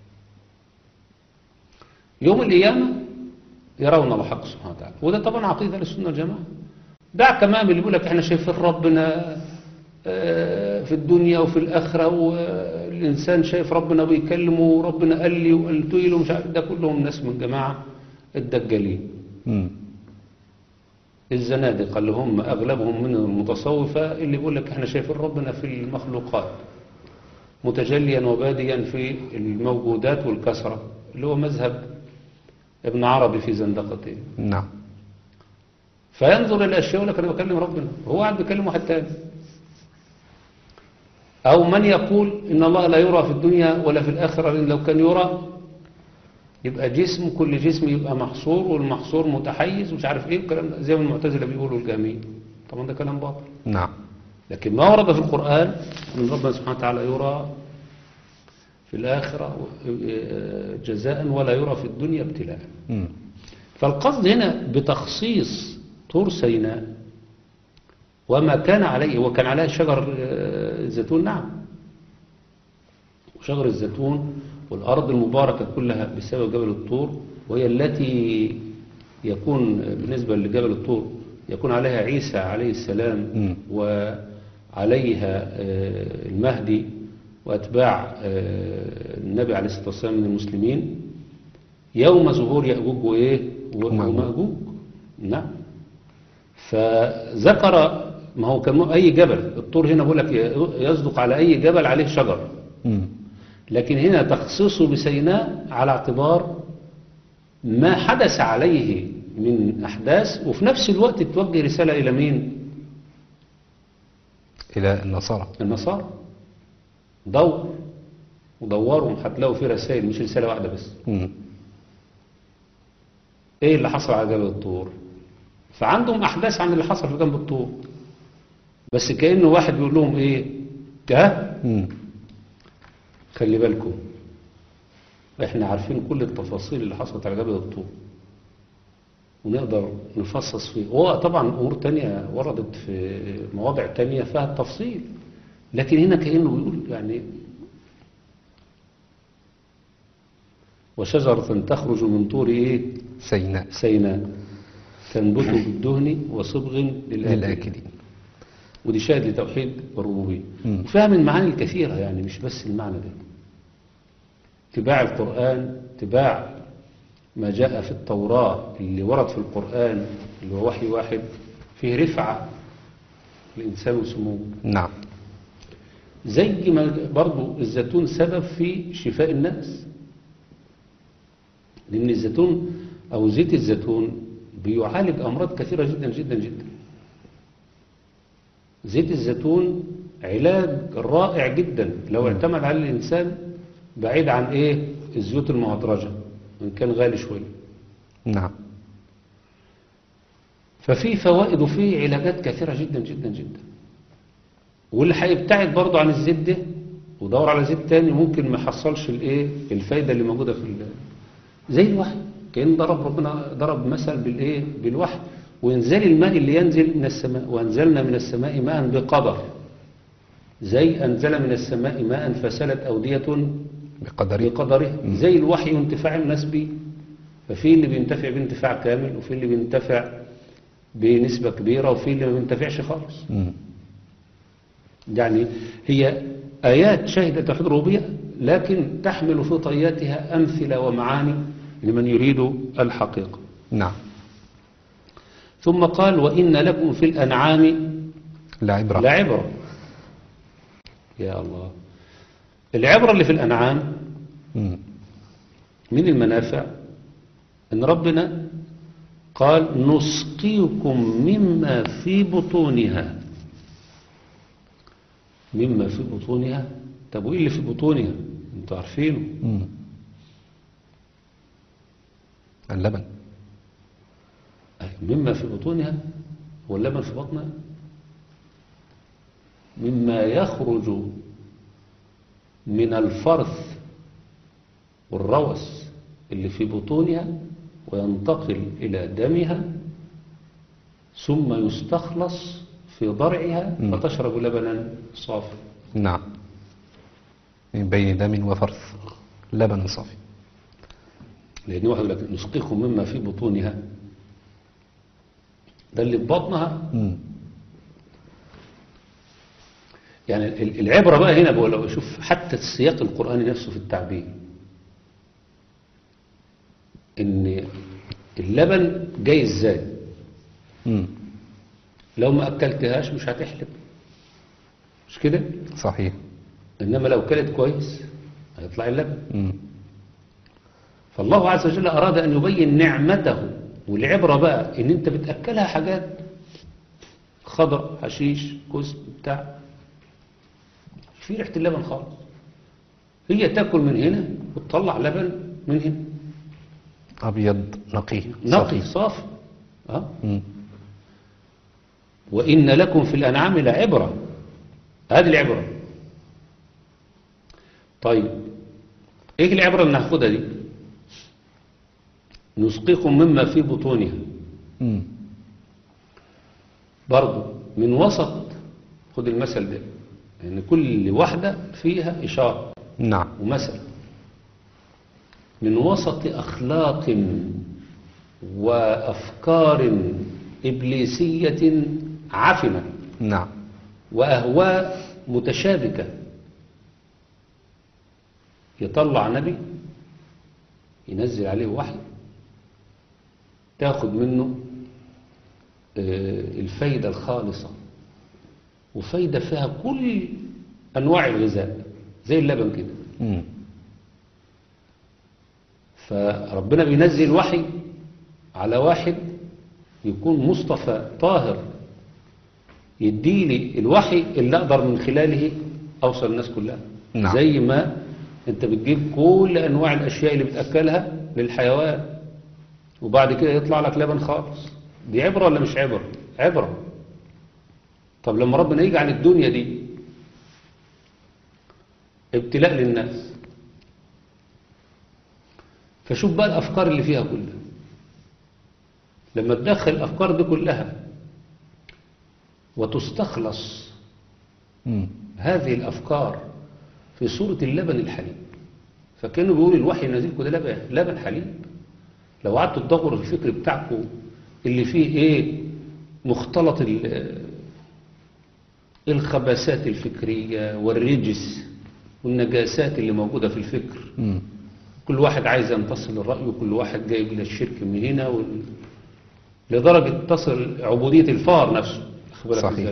C: يوم القيامة يرون الله حق سبحانه وتعالى وده طبعا عقيدة للسنة والجماعة دع كمان اللي بيقول لك احنا شايفين ربنا آه، في الدنيا وفي الآخرة والإنسان شايف ربنا بيكلمه وربنا قال لي وقلت له مش عارف ده كلهم ناس من جماعة الدجالين
B: مم.
C: الزنادقة اللي هم أغلبهم من المتصوفة اللي بيقول لك احنا شايفين ربنا في المخلوقات متجليا وباديا في الموجودات والكسرة اللي هو مذهب ابن عربي في زندقته
B: نعم
C: فينظر إلى الأشياء يقول لك أنا بكلم ربنا هو قاعد بيكلم واحد تاني أو من يقول إن الله لا يرى في الدنيا ولا في الآخرة لأن لو كان يرى يبقى جسم كل جسم يبقى محصور والمحصور متحيز ومش عارف ايه والكلام ده زي ما المعتزله بيقولوا الجهمية طبعا ده كلام باطل
B: نعم
C: لكن ما ورد في القرآن ان ربنا سبحانه وتعالى يرى في الآخرة جزاء ولا يرى في الدنيا ابتلاء
B: مم.
C: فالقصد هنا بتخصيص طور سيناء وما كان عليه وكان عليه شجر آه، الزيتون نعم وشجر الزيتون والأرض المباركة كلها بسبب جبل الطور وهي التي يكون بالنسبة لجبل الطور يكون عليها عيسى عليه السلام
B: مم.
C: وعليها آه، المهدي وأتباع آه، النبي عليه الصلاة والسلام من المسلمين يوم ظهور يأجوج وإيه و-
B: ومأجوج.
C: ومأجوج نعم فذكر ما هو كان أي جبل الطور هنا بقول لك يصدق على أي جبل عليه شجر
B: مم.
C: لكن هنا تخصيصه بسيناء على اعتبار ما حدث عليه من أحداث وفي نفس الوقت توجه رسالة إلى مين؟
B: إلى النصارى
C: النصارى دور ودورهم هتلاقوا فيه رسائل مش رسالة واحدة بس
B: مم.
C: ايه اللي حصل على جبل الطور فعندهم احداث عن اللي حصل في جنب الطور بس كأنه واحد بيقول لهم ايه ها
B: مم.
C: خلي بالكم احنا عارفين كل التفاصيل اللي حصلت على جبل الطور ونقدر نفصص فيه هو طبعا امور تانية وردت في مواضع تانية فيها التفصيل لكن هنا كأنه بيقول يعني وشجرة تخرج من طور ايه
B: سيناء
C: سيناء تنبت بالدهن وصبغ للآكلين
B: للآكلين
C: ودي شاهد لتوحيد الربوبية
B: مم.
C: وفيها من المعاني الكثيرة يعني مش بس المعنى ده اتباع القرآن اتباع ما جاء في التوراة اللي ورد في القرآن اللي هو وحي واحد فيه رفعة الإنسان وسموه
B: نعم
C: زي ما برضو الزيتون سبب في شفاء الناس لأن الزيتون أو زيت الزيتون بيعالج أمراض كثيرة جدا جدا جدا زيت الزيتون علاج رائع جدا لو اعتمد عليه الإنسان بعيد عن إيه الزيوت المهدرجة إن كان غالي شوية
B: نعم
C: ففي فوائد وفي علاجات كثيرة جدا جدا جدا واللي هيبتعد برضه عن الزيت ده ودور على زيت تاني ممكن ما يحصلش الايه الفايدة اللي موجودة في ال- زي الوحي كأن ضرب ربنا ضرب مثل بالايه بالوحي وانزال الماء اللي ينزل من السماء وانزلنا من السماء ماء بقدر زي انزل من السماء ماء فسلت أودية
B: بقدره
C: بقدره زي الوحي وانتفاع الناس بيه ففي اللي بينتفع بانتفاع كامل وفي اللي بينتفع بنسبة كبيرة وفي اللي ما بينتفعش خالص
B: مم.
C: يعني هي آيات شهدت توحيد الربوبية لكن تحمل في طياتها أمثلة ومعاني لمن يريد الحقيقة
B: نعم
C: ثم قال وإن لكم في الأنعام
B: لا عبرة
C: لعبرة يا الله العبرة اللي في الأنعام
B: مم.
C: من المنافع ان ربنا قال نسقيكم مما في بطونها مما في بطونها طب وايه اللي في بطونها انتوا عارفينه
B: مم. اللبن
C: أي مما في بطونها هو اللبن في بطنها مما يخرج من الفرث والروث اللي في بطونها وينتقل إلى دمها ثم يستخلص في ضرعها
B: مم.
C: فتشرب لبنا صافي
B: نعم من بين دم وفرث لبن صافي
C: لأن واحد يقول لك نسقيكم مما في بطونها ده اللي في بطنها
B: مم.
C: يعني ال- العبرة بقى هنا بقول لو شوف حتى السياق القرآني نفسه في التعبير ان اللبن جاي ازاي
B: مم.
C: لو ما اكلتهاش مش هتحلب مش كده
B: صحيح
C: انما لو كلت كويس هيطلع اللبن
B: مم.
C: فالله عز وجل اراد ان يبين نعمته والعبرة بقى ان انت بتاكلها حاجات خضر حشيش كوس بتاع في ريحة اللبن خالص هي تاكل من هنا وتطلع لبن من هنا
B: أبيض نقي
C: نقي
B: صافي.
C: صافي أه؟
B: مم.
C: وإن لكم في الأنعام لعبرة هذه العبرة طيب إيه العبرة اللي ناخدها دي نسقيكم مما في بطونها
B: مم.
C: برضو من وسط خد المثل ده يعني كل واحدة فيها إشارة
B: نعم
C: ومثل من وسط أخلاق وأفكار إبليسية عفنة
B: نعم
C: وأهواء متشابكة يطلع نبي ينزل عليه وحي تاخد منه آه، الفايدة الخالصة وفايدة فيها كل أنواع الغذاء زي اللبن كده
B: مم.
C: فربنا بينزل وحي على واحد يكون مصطفى طاهر يديلي الوحي اللي اقدر من خلاله اوصل الناس كلها
B: نعم.
C: زي ما انت بتجيب كل انواع الاشياء اللي بتاكلها للحيوان وبعد كده يطلع لك لبن خالص دي عبره ولا مش عبره عبره طب لما ربنا يجي عن الدنيا دي ابتلاء للناس فشوف بقى الافكار اللي فيها كلها لما تدخل الافكار دي كلها وتستخلص
B: مم.
C: هذه الافكار في صورة اللبن الحليب فكانوا بيقول الوحي نازلكم ده لبن لبن حليب لو قعدتوا تدوروا في الفكر بتاعكم اللي فيه ايه مختلط ال- الخباثات الفكرية والرجس والنجاسات اللي موجودة في الفكر
B: مم.
C: كل واحد عايز ينتصر للرأي وكل واحد جايب للشرك من هنا وال... لدرجة تصل عبودية الفار نفسه أخد بالك
B: صحيح.
C: إزاي؟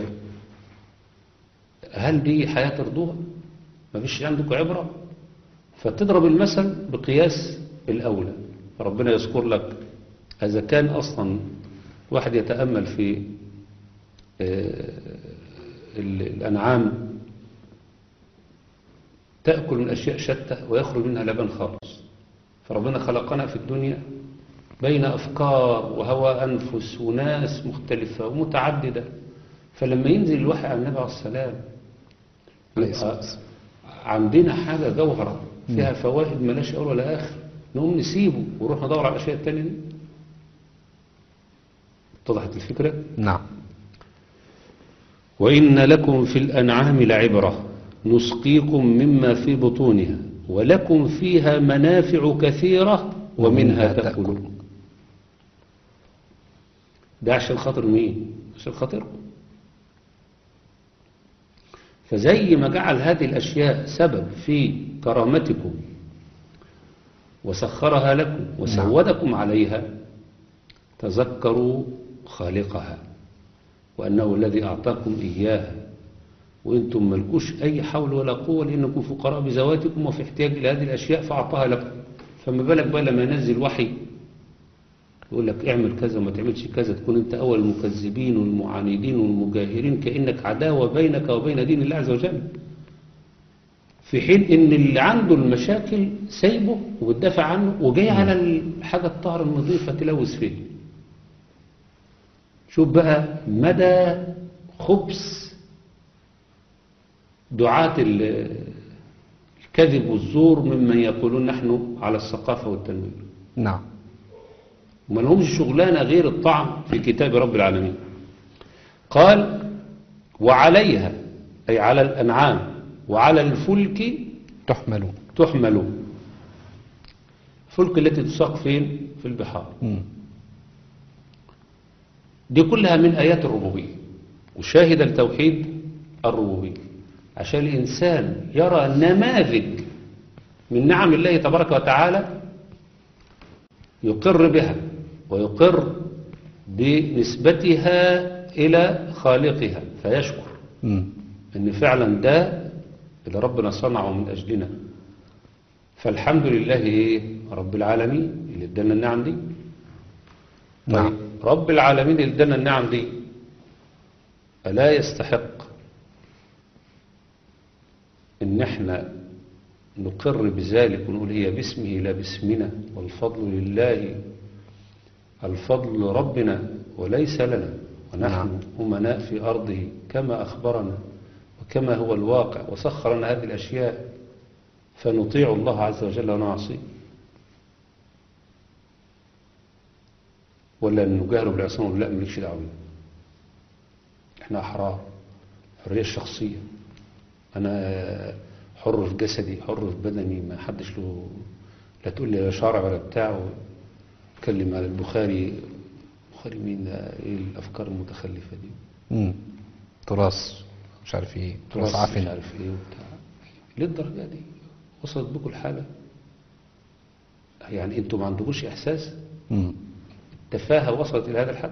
C: هل دي حياة ترضوها ما فيش عندكم عبرة فتضرب المثل بقياس الأولى ربنا يذكر لك إذا كان أصلا واحد يتأمل في آه، ال- الأنعام تأكل من أشياء شتى ويخرج منها لبن خالص فربنا خلقنا في الدنيا بين أفكار وهوى أنفس وناس مختلفة ومتعددة فلما ينزل الوحي على النبي عليه السلام
B: عليه
C: يبقى
B: الصلاة والسلام.
C: عندنا حاجة جوهرة فيها فوائد ملاش أول ولا آخر نقوم نسيبه ونروح ندور على الأشياء التانية دي اتضحت الفكرة
B: نعم
C: وإن لكم في الأنعام لعبرة نسقيكم مما في بطونها ولكم فيها منافع كثيرة ومنها تأكلون ده عشان خاطر مين؟ عشان خاطركم فزي ما جعل هذه الأشياء سبب في كرامتكم وسخرها لكم وسودكم عليها تذكروا خالقها وأنه الذي أعطاكم إياها وإنتم ملكوش أي حول ولا قوة لأنكم فقراء بذواتكم وفي احتياج إلى هذه الأشياء فأعطاها لكم فما بالك بقى لما ينزل وحي يقول لك اعمل كذا وما تعملش كذا تكون أنت أول المكذبين والمعاندين والمجاهرين كأنك عداوة بينك وبين دين الله عز وجل في حين ان اللي عنده المشاكل سايبه وبتدافع عنه وجاي على الحاجة الطاهرة النظيفة تلوث فيه شوف بقى مدى خبث دعاة ال- الكذب والزور ممن يقولون نحن على الثقافة والتنوير
B: نعم
C: وما لهمش شغلانة غير الطعن في كتاب رب العالمين قال وعليها أي على الأنعام وعلى الفلك
B: تحملون
C: تحمل الفلك التي تساق فين في البحار
B: مم.
C: دي كلها من آيات الربوبية وشاهد التوحيد الربوبية عشان الإنسان يرى نماذج من نعم الله تبارك وتعالى يقر بها ويقر بنسبتها إلى خالقها فيشكر
B: مم.
C: ان فعلا ده اللي ربنا صنعه من اجلنا فالحمد لله ايه رب العالمين اللي ادانا النعم دي
B: نعم.
C: طيب رب العالمين اللي ادانا النعم دي الا يستحق ان احنا نقر بذلك ونقول هي باسمه لا باسمنا والفضل لله الفضل لربنا وليس لنا ونحن
B: نعم.
C: أمناء في أرضه كما أخبرنا وكما هو الواقع وسخر لنا هذه الأشياء فنطيع الله عز وجل ونعصيه ولا نجاهر بالعصام ونقول لا مالكش دعوه بيه. احنا أحرار حرية الشخصية أنا حر في جسدي حر في بدني ما حدش له لا تقول لي لا شرع ولا بتاع اتكلم على البخاري البخاري مين ده؟ ايه الافكار المتخلفه دي
B: مم. تراث مش عارف ايه تراث
C: مش
B: عفن
C: عارف ايه وبتاع للدرجه دي وصلت بكم الحاله يعني انتوا ما عندكوش احساس
B: مم.
C: التفاهه وصلت الى هذا الحد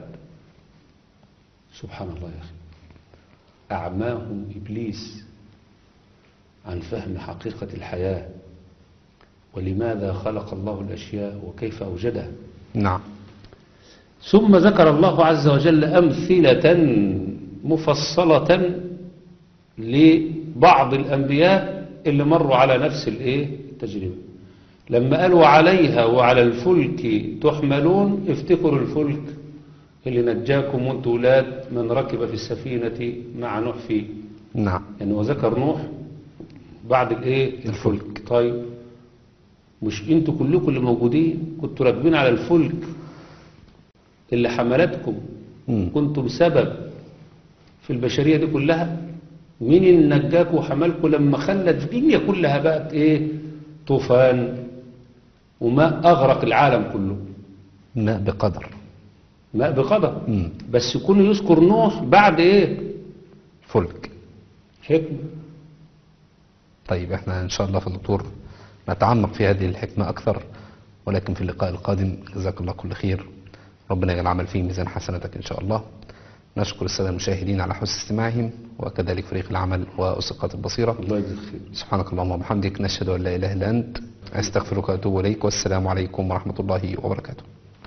C: سبحان الله يا اخي اعماهم ابليس عن فهم حقيقه الحياه ولماذا خلق الله الاشياء وكيف اوجدها
B: نعم
C: ثم ذكر الله عز وجل أمثلة مفصلة لبعض الأنبياء اللي مروا على نفس الإيه التجربة لما قالوا عليها وعلى الفلك تحملون افتكروا الفلك اللي نجاكم وانتوا ولاد من ركب في السفينة مع نوح فيه
B: نعم
C: يعني هو ذكر نوح بعد الايه الفلك طيب مش انتوا كلكم اللي موجودين كنتوا راكبين على الفلك اللي حملتكم
B: مم.
C: كنتم سبب في البشرية دي كلها مين اللي نجاكم وحملكم لما خلى الدنيا كلها بقت ايه طوفان وماء اغرق العالم كله
B: ماء بقدر
C: ماء بقدر
B: مم.
C: بس يكون يذكر نوح بعد ايه
B: فلك
C: حكمة
B: طيب احنا ان شاء الله في الدكتور نتعمق في هذه الحكمة اكثر ولكن في اللقاء القادم جزاك الله كل خير ربنا يجعل العمل فيه ميزان حسناتك ان شاء الله نشكر السادة المشاهدين على حسن استماعهم وكذلك فريق العمل وأسقاط البصيرة
C: الله يجزيك خير
B: سبحانك اللهم وبحمدك نشهد أن لا إله إلا أنت أستغفرك وأتوب إليك والسلام عليكم ورحمة الله وبركاته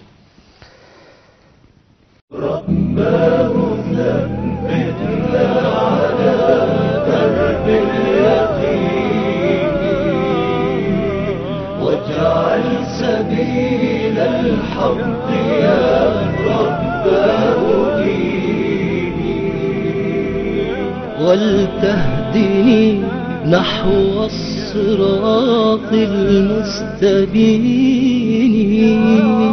A: واجعل سبيل الحق يا رباه ديني ولتهدني نحو الصراط المستبين